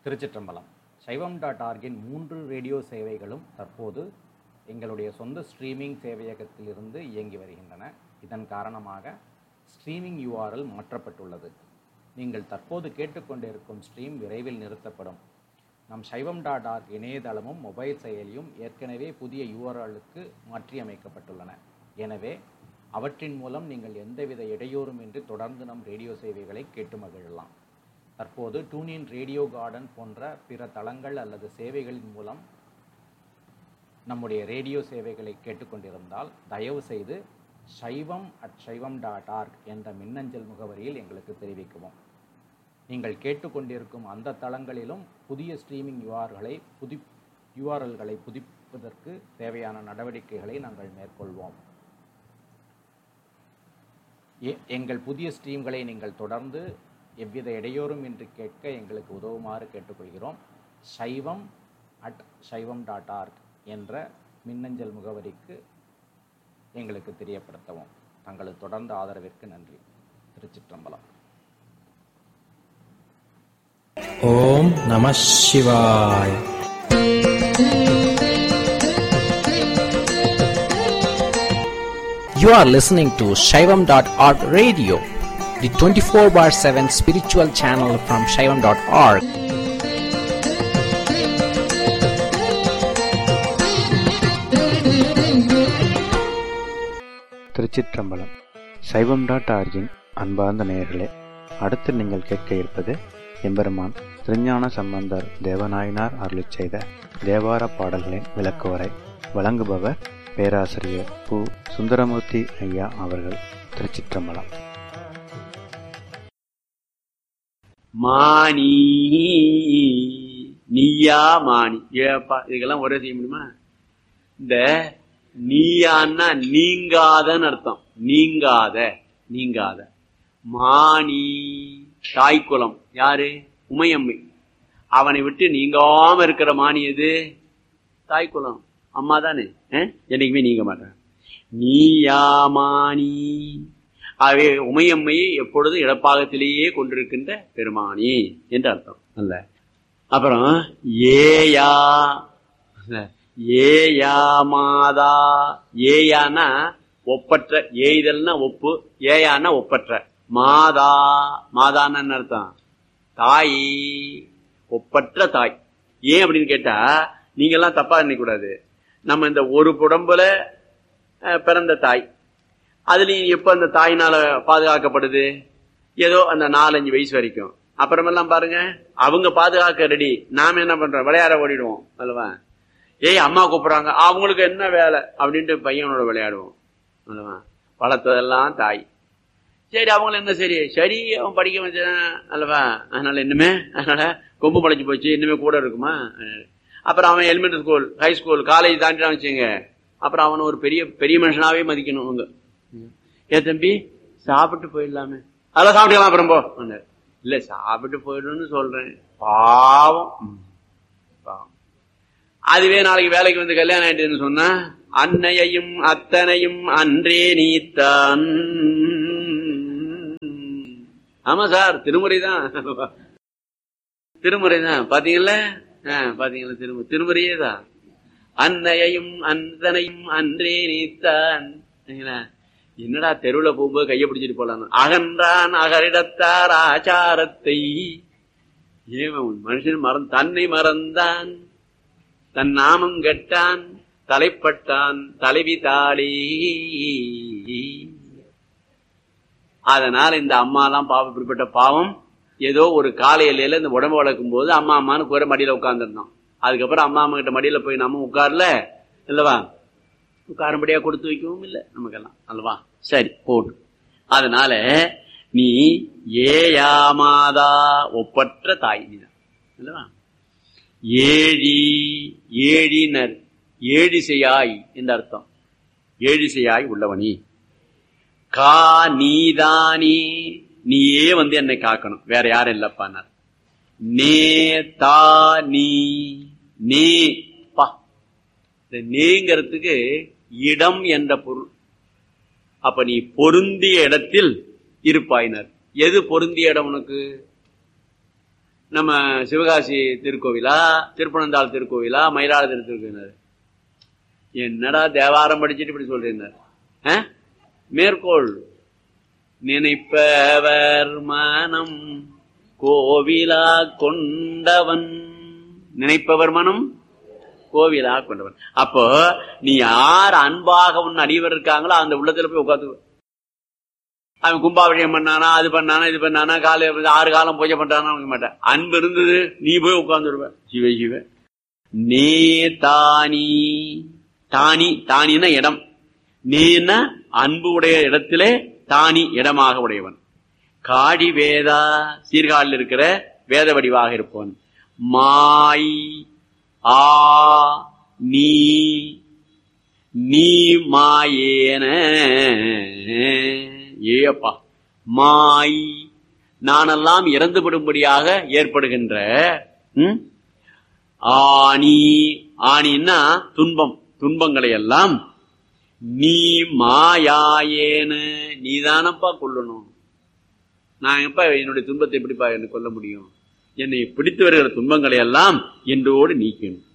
திருச்சிற்றம்பலம் சைவம் டாட் ஆர்கின் மூன்று ரேடியோ சேவைகளும் தற்போது எங்களுடைய சொந்த ஸ்ட்ரீமிங் சேவையகத்திலிருந்து இயங்கி வருகின்றன இதன் காரணமாக ஸ்ட்ரீமிங் யூஆர்எல் மாற்றப்பட்டுள்ளது நீங்கள் தற்போது கேட்டுக்கொண்டிருக்கும் ஸ்ட்ரீம் விரைவில் நிறுத்தப்படும் நம் சைவம் டாட் ஆர்க் இணையதளமும் மொபைல் செயலியும் ஏற்கனவே புதிய யூஆர்எல்லுக்கு மாற்றியமைக்கப்பட்டுள்ளன எனவே அவற்றின் மூலம் நீங்கள் எந்தவித இடையூறுமின்றி தொடர்ந்து நம் ரேடியோ சேவைகளை கேட்டு மகிழலாம் தற்போது டூனின் ரேடியோ கார்டன் போன்ற பிற தளங்கள் அல்லது சேவைகளின் மூலம் நம்முடைய ரேடியோ சேவைகளை கேட்டுக்கொண்டிருந்தால் தயவு செய்து சைவம் அட் சைவம் டாட் ஆர்க் என்ற மின்னஞ்சல் முகவரியில் எங்களுக்கு தெரிவிக்கவும் நீங்கள் கேட்டுக்கொண்டிருக்கும் அந்த தளங்களிலும் புதிய ஸ்ட்ரீமிங் யூஆர்களை புதி யூஆர்எல்களை புதுப்பிப்பதற்கு தேவையான நடவடிக்கைகளை நாங்கள் மேற்கொள்வோம் எ- எங்கள் புதிய ஸ்ட்ரீம்களை நீங்கள் தொடர்ந்து எவ்வித இடையூறும் இன்றி கேட்க எங்களுக்கு உதவுமாறு கேட்டுக்கொள்கிறோம் சைவம் அட் சைவம் டாட் ஆர்க் என்ற மின்னஞ்சல் முகவரிக்கு எங்களுக்கு தெரியப்படுத்தவும் தங்களது தொடர்ந்த ஆதரவிற்கு நன்றி திருச்சிற்றம்பலம் ஓம் நம சிவாய் You are listening to Shaivam.org radio, the 24 bar 7 spiritual channel from Shaivam.org. திருச்சிற்றம்பலம் சைவம் டாட் ஆர்ஜின் அன்பார்ந்த நேயர்களே அடுத்து நீங்கள் கேட்க இருப்பது எம்பெருமான் திருஞான சம்பந்தர் தேவநாயனார் அருளிச் செய்த தேவார பாடல்களின் விளக்குவரை வழங்குபவர் பேராசிரியர் பு சுந்தரமூர்த்தி ஐயா அவர்கள் திருச்சிற்றம்பலம் மானி நீயா மானி ஏப்பா இதுக்கெல்லாம் ஒரே செய்ய முடியுமா இந்த நீயான்னா நீங்காதன்னு அர்த்தம் நீங்காத நீங்காத மானி தாய்க்குலம் யாரு உமையம்மை அவனை விட்டு நீங்காம இருக்கிற மானி எது தாய்க்குலம் அம்மா தானே அஹ்? என்னைக்குமே நீங்க மாட்டேன் நீயாமானி ஆகவே உமையம்மையை எப்பொழுதும் இடப்பாகத்திலேயே கொண்டிருக்கின்ற பெருமானி என்று அர்த்தம் அல்ல அப்புறம் ஏயா இல்ல, ஏயா மாதா ஏயானா ஒப்பற்ற ஏய்தல்னா ஒப்பு ஏயானா ஒப்பற்ற மாதா மாதான்னு என்ன அர்த்தம் தாய் ஒப்பற்ற தாய் ஏன் அப்படின்னு கேட்டா நீங்க எல்லாம் தப்பா நினைக்கக்கூடாது நம்ம இந்த ஒரு புடம்புல அஹ், பிறந்த தாய் அதுலயும் எப்ப அந்த தாயினால பாதுகாக்கப்படுது ஏதோ அந்த நாலஞ்சு வயசு வரைக்கும் அப்புறமெல்லாம் பாருங்க அவங்க பாதுகாக்க ரெடி நாம என்ன பண்றோம் விளையாட ஓடிடுவோம் அல்லவா ஏய் அம்மா கூப்பிடுறாங்க அவங்களுக்கு என்ன வேலை அப்படின்ட்டு பையனோட விளையாடுவோம் அல்லவா வளர்த்ததெல்லாம் தாய் சரி அவங்கள என்ன சரி சரி அவன் படிக்க வச்சான் அல்லவா அதனால இன்னுமே அதனால கொம்பு படைச்சு போச்சு இன்னுமே கூட இருக்குமா அப்புறம் அவன் elementary school high school college தாண்டிட்டான் வச்சுங்க அப்புறம் அவனை ஒரு பெரிய பெரிய மனுஷனாவே மதிக்கணும் அவங்க ஏ தம்பி சாப்பிட்டு போயிடலாமே அதெல்லாம் சாப்பிட்டுக்கலாம் அப்புறம் போ அண்ணாரு. இல்ல சாப்பிட்டு போயிடணும்னு சொல்றேன் பாவம் ம். பாவம் அதுவே நாளைக்கு வேலைக்கு வந்து கல்யாணம் ஆயிட்டுன்னு சொன்னா அன்னையையும் அத்தனையும் அன்றே நீத்தான் ஆமா சார் திருமுறை தான் திருமுறை தான் பாத்தீங்கல்ல ஆ, பாத்தீங்களா திருமுறை திருமுறையே தான் அன்னையையும் அந்தனையும் அன்றே நீத்தான் சரிங்களா? என்னடா தெருவுல போகும்போது கையை பிடிச்சிட்டு போலாம் அகன்றான் அகரிடத்தார் ஆச்சாரத்தை ஏன் மனுஷன் மறந்து தன்னை மறந்தான் தன் நாமம் கெட்டான் தலைப்பட்டான் தலைவி தாளி அதனால இந்த அம்மா எல்லாம் பாவம் இப்படிப்பட்ட பாவம் ஏதோ ஒரு காலை எல்லையில இந்த உடம்பு வளர்க்கும் போது அம்மா அம்மான்னு கூற மடியில உட்கார்ந்துருந்தோம் அதுக்கப்புறம் அம்மா அம்மா கிட்ட மடியில போய் நம்ம உட்கார்ல இல்லவா உட்காரும்படியா கொடுத்து வைக்கவும் இல்லை நமக்கெல்லாம் அல்லவா சரி போட்டு அதனால நீ ஏயாமாதா ஒப்பற்ற தாய் நீதான் அல்லவா ஏழி ஏழினர் ஏழிசையாய் என்ற அர்த்தம் ஏழிசையாய் உள்ளவனி கா நீதானி நீயே வந்து என்னை காக்கணும் வேற யாரும் இல்லப்பானார் நே தா நீ நே பா இந்த நேங்கிறதுக்கு இடம் என்ற பொருள் அப்ப நீ பொருந்திய இடத்தில் இருப்பாயினர் எது பொருந்திய இடம் உனக்கு நம்ம சிவகாசி திருக்கோவிலா திருப்பனந்தாள் திருக்கோவிலா மயிலாடுதுறை திருக்கோவிலா என்னடா தேவாரம் படிச்சுட்டு இப்படி சொல்றீங்க மேற்கோள் நினைப்பவர் மனம் கோவிலா கொண்டவன் நினைப்பவர் மனம் கோவிலா கொண்டவன் அப்போ நீ யார் அன்பாக உன் அடியவர் இருக்காங்களோ அந்த உள்ளத்துல போய் உட்காந்து அவன் கும்பாபிஷேகம் பண்ணானா அது பண்ணானா இது பண்ணானா காலை ஆறு காலம் பூஜை பண்றானா அவனுக்கு மாட்டேன் அன்பு இருந்தது நீ போய் உட்கார்ந்துருவ சிவ சிவ நே தானி தானி தானின்னா இடம் நீன்னா அன்பு உடைய இடத்திலே தானி இடமாக உடையவன் காடி வேதா சீர்காழில் இருக்கிற வேத வடிவாக இருப்பவன் மாய் ஆ நீ நீ மாயேன ஏப்பா மாய் நானெல்லாம் இறந்துவிடும்படியாக ஏற்படுகின்ற ம்? ஆணி ஆணின்னா துன்பம் துன்பங்களை எல்லாம் நீ மாயாயேன நீதானப்பா கொல்லணும் நான் எப்ப என்னுடைய துன்பத்தை எப்படிப்பா என்ன கொல்ல முடியும் என்னை பிடித்து வருகிற துன்பங்களை எல்லாம் என்றோடு நீக்கணும்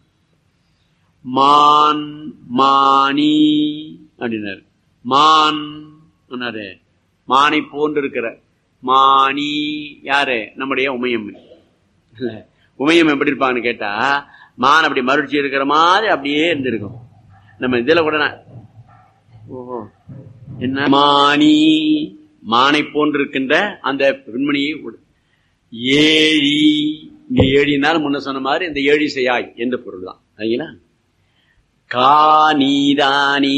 மான் மானி அப்படின்னாரு மான் சொன்னாரு மானை போன்று இருக்கிற மானி யாரு நம்முடைய உமையம்மன் இல்ல உமையம் எப்படி இருப்பான்னு கேட்டா மான் அப்படி மறுச்சி இருக்கிற மாதிரி அப்படியே இருந்திருக்கும் நம்ம இதுல கூட நான், ஓஹோ என்ன மானி மானை போன்று இருக்கின்ற அந்த பெண்மணியை உடு- ஏழி இங்க ஏழினால் முன்ன சொன்ன மாதிரி இந்த ஏழி செய்யாய் என்ற பொருள் தான் சரிங்களா கா நீதானி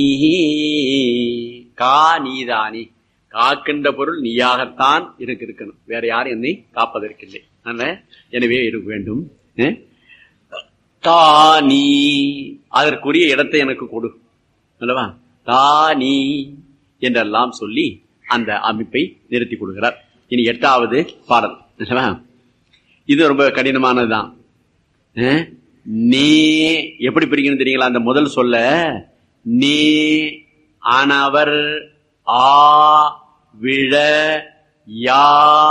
கா நீதானி காக்கின்ற பொருள் நீயாகத்தான் இருக்கு இருக்கணும் வேற யாரும் என்னை காப்பதற்கில்லை அதனால எனவே இருக்க வேண்டும் அஹ்? தா நீ அதற்குரிய இடத்தை எனக்கு கொடு அல்லவா தா நீ என்றெல்லாம் சொல்லி அந்த அமைப்பை நிறுத்தி கொடுக்கிறார் இனி எட்டாவது பாடல் அல்லவா? இது ரொம்ப கடினமானதுதான் அஹ்? நே எப்படி பிரிக்கணும் தெரியுங்களா அந்த முதல் சொல்ல நே ஆனவர் ஆ விழ யா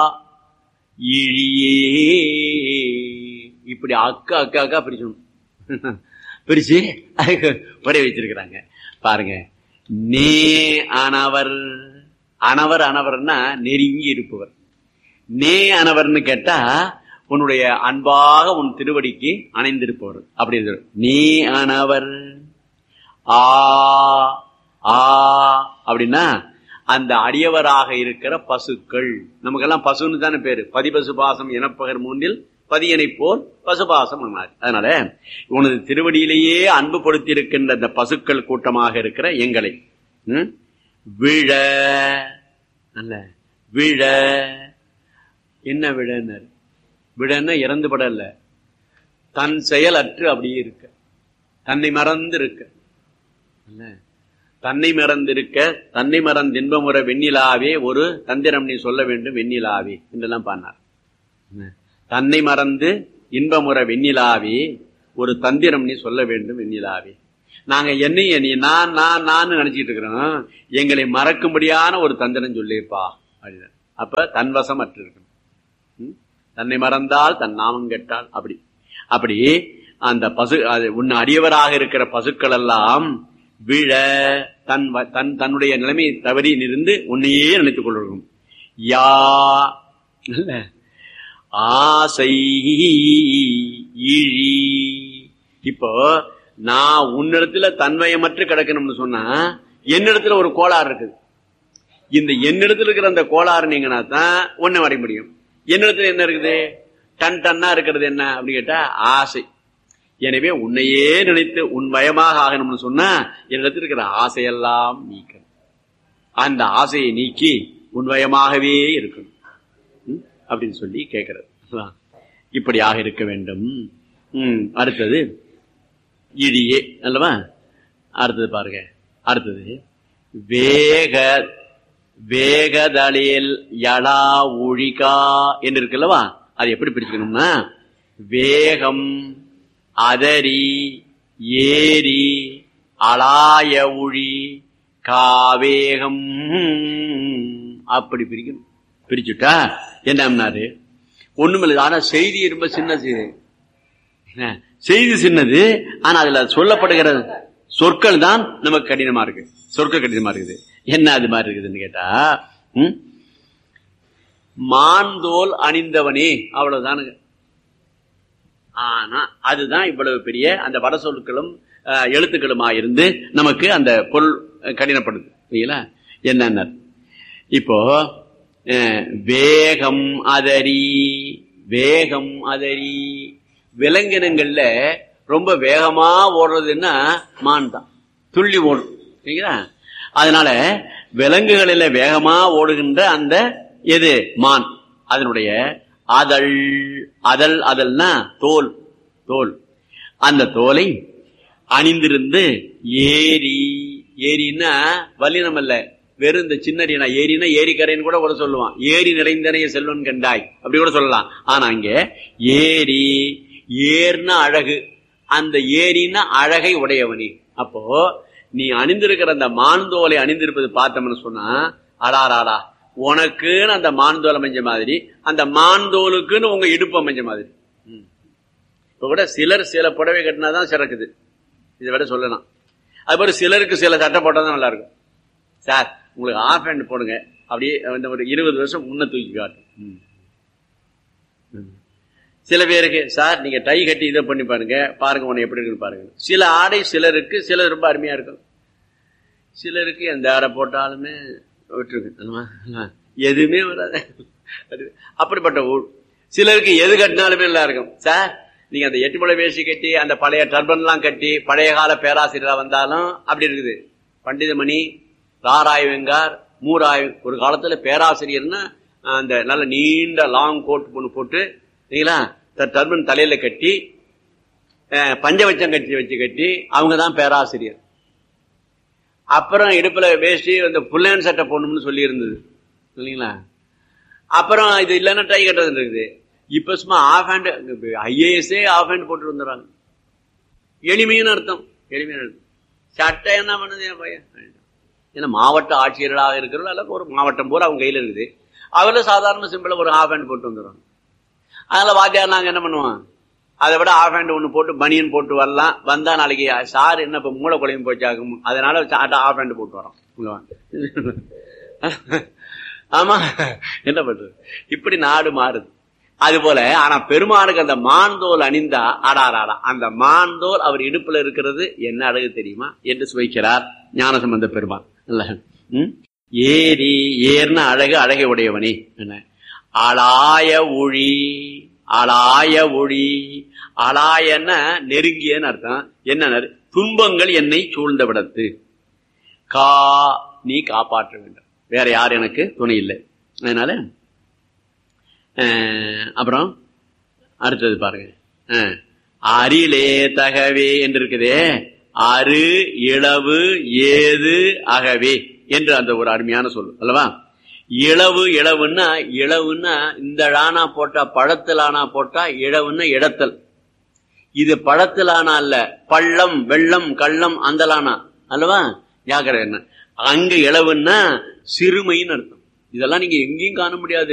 இழியே இப்படி அக்கா அக்கா அக்கா பிரிச்சணும் பிரிச்சு அதுக்கு புரிய வச்சிருக்கிறாங்க பாருங்க நே அனவர் அனவர் அனவர்னா நெருங்கி இருப்பவர் நே அனவர்னு கேட்டா உன்னுடைய அன்பாக உன் திருவடிக்கு அணைந்திருப்பவர் அப்படி இருக்கு. நீ அனவர் ஆ ஆ அப்படின்னா அந்த அடியவராக இருக்கிற பசுக்கள் நமக்கெல்லாம் பசுன்னு தானே பேரு பதிபசு பாசம் எனப்பகர் மூன்றில் பதியனை போல் பசுபாசம் என்னார். அதனால உனது திருவடியிலேயே அன்பு கொடுத்தி இருக்கின்ற அந்த பசுக்கள் கூட்டமாக இருக்கிற எங்களை ம்? விழ அல்ல விழ என்ன விழன்னாரு விடன்னா இறந்து படல தன் செயல் அற்று அப்படியே இருக்க தன்னை மறந்து இருக்க இல்ல தன்னை மறந்திருக்க தன்னை மறந்து இன்பமுற வெண்ணிலாவே ஒரு தந்திரம் நீ சொல்ல வேண்டும் வெண்ணிலாவே என்றெல்லாம் பாடினார் என்ன? தன்னை மறந்து இன்பமுற வெண்ணிலாவே ஒரு தந்திரம் நீ சொல்ல வேண்டும் வெண்ணிலாவே நாங்க என்னைய நீ நான் நான் நான் நினைச்சிட்டு இருக்கிறோம் எங்களை மறக்கும்படியான ஒரு தந்திரம் சொல்லியிருப்பா அப்படின்னு அப்ப தன்வசம் அற்று இருக்கணும் ம்? தன்னை மறந்தால் தன் நாமம் கேட்டால் அப்படி அப்படி அந்த பசு அது உன் அடியவராக இருக்கிற பசுக்கள் எல்லாம் விழ தன் வ- தன் தன்னுடைய நிலைமையை தவறி இருந்து உன்னையே நினைத்துக் கொள்ளும் யா இல்ல ஆசை இழி இப்போ நான் உன்னிடத்துல தன்வயமற்று கிடக்கணும்னு சொன்னா என்னிடத்துல ஒரு கோளாறு இருக்குது இந்த என்னிடத்துல இருக்கிற அந்த கோளாறு நீங்கன்னா தான் ஒண்ணு வரைய முடியும் என்னிடத்துல என்ன இருக்குது டன் டன்னா இருக்கிறது என்ன அப்படின்னு கேட்டா ஆசை எனவே உன்னையே நினைத்து உன் வயமாக ஆகணும்னு சொன்னா என்னிடத்தில் இருக்கிற ஆசையெல்லாம் நீக்கணும் அந்த ஆசையை நீக்கி உன் வயமாகவே இருக்கணும் ம்? அப்படின்னு சொல்லி கேட்கிறது அதான். இப்படியாக இருக்க வேண்டும் ம், அடுத்தது இடியே அல்லவா அடுத்தது பாருங்க அடுத்தது வேக வேகதலில் யடா ஒழிகா என்று இருக்குல்லவா அது எப்படி பிரிச்சுக்கணும்னா வேகம் அதரி ஏரி அலாய ஒழி காவேகம் அப்படி பிரிக்கணும் பிரிச்சுட்டா என்னம்னாரு ஒண்ணுமில்லை ஆனா செய்தி ரொம்ப சின்ன செய்தி என்ன? செய்தி சின்னது ஆனா அதுல சொல்லப்படுகிற சொற்கள் தான் நமக்கு கடினமா இருக்கு சொற்கள் கடினமா இருக்குது என்ன அது மாதிரி இருக்குதுன்னு கேட்டா ம்? மான்தோல் அணிந்தவனே அவ்வளவுதானுங்க ஆனா அதுதான் இவ்வளவு பெரிய அந்த வட சொற்களும் அஹ், எழுத்துக்களுமா இருந்து நமக்கு அந்த பொருள் அஹ், கடினப்படுது சரிங்களா என்னென்ன இப்போ அஹ், வேகம் அதரி வேகம் அதரி விலங்கினங்கள்ல ரொம்ப வேகமா ஓடுறதுன்னா மான் தான் துள்ளி ஓடும் சரிங்களா அதனால விலங்குகளில வேகமா ஓடுகின்ற அந்த எது மான் அதனுடைய அதழ் அதழ் அதழ்னா தோல் தோல் அந்த தோலை அணிந்திருந்து ஏரி ஏரின்னா வல்லினம் அல்ல வெறும் இந்த சின்னரினா ஏரினா ஏரிக்கரைன்னு கூட கூட சொல்லுவான் ஏரி நிறைந்தனைய செல்வன் கண்டாய் அப்படி கூட சொல்லலாம் ஆனா இங்க ஏரி ஏர்னா அழகு அந்த ஏரின்னா அழகை உடையவனி அப்போ நீ அணிந்திருக்கிற அந்த மான்தோலை அணிந்திருப்பது பார்த்தோம்னு சொன்னா அடாராடா உனக்குன்னு அந்த மான்தோல் அமைஞ்ச மாதிரி அந்த மான்தோலுக்குன்னு உங்க இடுப்பு அமைஞ்ச மாதிரி ம். இப்ப கூட சிலர் சில புடவை கட்டினாதான் சிறக்குது இதை விட சொல்லலாம் அது மாதிரி சிலருக்கு சில சட்டை போட்டா தான் நல்லா இருக்கும் சார் உங்களுக்கு ஆஃப் ஹேண்ட் போடுங்க அப்படியே இந்த ஒரு இருபது வருஷம் முன்ன தூக்கி காட்டும் ம். ம். சில பேருக்கு சார் நீங்க டை கட்டி இதை பண்ணி பாருங்க பாருங்க உன்னை எப்படி இருக்குன்னு பாருங்க சில ஆடை சிலருக்கு சிலர் ரொம்ப அருமையா இருக்கும் சிலருக்கு எந்த ஆடை போட்டாலுமே விட்டுருக்கு அல்லவா? அல்லவா? எதுவுமே வராது அது அப்படிப்பட்ட ஊர் சிலருக்கு எது கட்டினாலுமே நல்லா இருக்கும் சார் நீங்க அந்த எட்டு முளை வேஷ்டி கட்டி அந்த பழைய டர்பன் எல்லாம் கட்டி பழைய கால பேராசிரியரா வந்தாலும் அப்படி இருக்குது பண்டிதமணி ராராய் வெங்கார் மூராய் ஒரு காலத்துல பேராசிரியர்னா அந்த நல்ல நீண்ட லாங் கோட் ஒன்று போட்டு சரிங்களா டர்பன் தலையில கட்டி அஹ், பஞ்சவச்சம் கட்டி வச்சு கட்டி அவங்க தான் பேராசிரியர் அப்புறம் இடுப்புல வேஷ்டி அந்த புல்லன் சட்டை போடணும்னு சொல்லி இருந்தது இல்லைங்களா அப்புறம் இது இல்லைன்னா டை கட்டுறது இருக்குது இப்ப சும்மா ஆஃப் ஹேண்ட் ஐஏஎஸ்ஏ ஆஃப் ஹேண்ட் போட்டு வந்துடுறாங்க எளிமையான அர்த்தம் எளிமையான அர்த்தம் சட்டை என்ன பண்ணுது என் பையன் ஏன்னா மாவட்ட ஆட்சியர்களாக இருக்கிறவங்க அல்ல ஒரு மாவட்டம் பூரா அவங்க கையில இருக்குது அவர்ல சாதாரண சிம்பிளா ஒரு ஆஃப் ஹேண்ட் போட்டு வந்துடுறாங்க அதனால வாத்தியார் நாங்க என்ன பண்ணுவோம் அதை விட ஆஃப் ஹேண்ட் ஒன்று போட்டு பனியன் போட்டு வரலாம் வந்தா நாளைக்கு சார் என்ன இப்ப மூளை குழம்பு போச்சாகும் அதனால ஆஃப் ஹேண்ட் போட்டு வரோம் உள்ள வாங்க. ஆமா என்ன பண்றது இப்படி நாடு மாறுது அது போல ஆனா பெருமானுக்கு அந்த மான்தோல் அணிந்தா ஆடாராடா அந்த மான்தோல் அவர் இடுப்புல இருக்கிறது என்ன அழகு தெரியுமா என்று சுவைக்கிறார் ஞானசம்பந்த பெருமான் இல்ல ம்? ஏரி ஏர்ன அழகு அழகை உடையவனே என்ன ஆளாய ஒளி ஆளாய ஒளி ஆளாயன்னா நெருங்கியன்னு அர்த்தம் என்ன துன்பங்கள் என்னை சூழ்ந்த விடத்து கா நீ காப்பாற்ற வேண்டும் வேற யார் எனக்கு துணை இல்லை அதனால அஹ், அப்புறம் அடுத்தது பாருங்க அஹ், அரிலே தகவே என்று இருக்குதே அரு இளவு ஏது அகவே என்று அந்த ஒரு அருமையான சொல் அல்லவா இளவு இளவுன்னா இளவுன்னா இந்த ழானா போட்டா பழத்தில் ஆனா போட்டா இளவுன்னா இடத்தல் இது பழத்திலானா அல்ல பள்ளம் வெள்ளம் கள்ளம் அந்தலானா அல்லவா ஜாக்கிரதை என்ன அங்க இளவுன்னா சிறுமைன்னு அர்த்தம் இதெல்லாம் நீங்க எங்கேயும் காண முடியாது